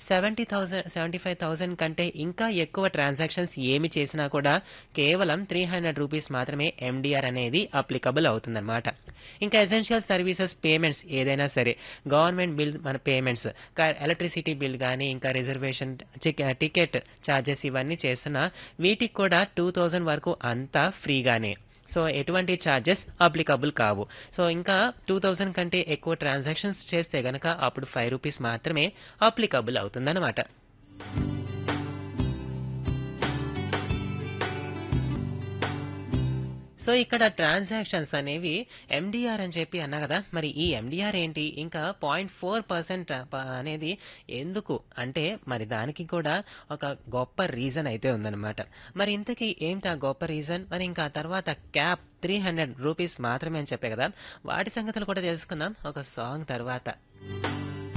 seventy thousand seventy five thousand కంటే ఇంకా ఎక్కువ ట్రాన్సాక్షన్స్ ఏమి చేసినా కూడా కేవలం త్రీ హండ్రెడ్ రూపీస్ మాత్రమే ఎండిఆర్ అనేది అప్లికబుల్ అవుతుందన్నమాట ఇంకా ఎసెన్షియల్ సర్వీసెస్ పేమెంట్స్ ఏదైనా సరే గవర్నమెంట్ బిల్ మన పేమెంట్స్ ఎలక్ట్రిసిటీ బిల్ కానీ ఇంకా రిజర్వేషన్ టికెట్ ఛార్జెస్ ఇవన్నీ చేస్తున్నా వీటికి కూడా టూ థౌజండ్ వరకు అంతా ఫ్రీగానే సో ఎటువంటి ఛార్జెస్ అప్లికబుల్ కావు సో ఇంకా టూ థౌజండ్ కంటే ఎక్కువ ట్రాన్సాక్షన్స్ చేస్తే గనక అప్పుడు ఫైవ్ రూపీస్ మాత్రమే అప్లికబుల్ అవుతుందన్నమాట సో ఇక్కడ ట్రాన్సాక్షన్స్ అనేవి ఎండిఆర్ అని చెప్పి అన్నా కదా మరి ఈ ఎండిఆర్ ఏంటి ఇంకా పాయింట్ ఫోర్ పర్సెంట్ అనేది ఎందుకు అంటే మరి దానికి కూడా ఒక గొప్ప రీజన్ అయితే ఉందన్నమాట మరి ఇంతకీ ఏంటి ఆ గొప్ప రీజన్ మరి ఇంకా ఆ తర్వాత క్యాప్ త్రీ హండ్రెడ్ రూపీస్ మాత్రమే అని చెప్పే కదా వాటి సంగతులు కూడా తెలుసుకుందాం ఒక సాంగ్ తర్వాత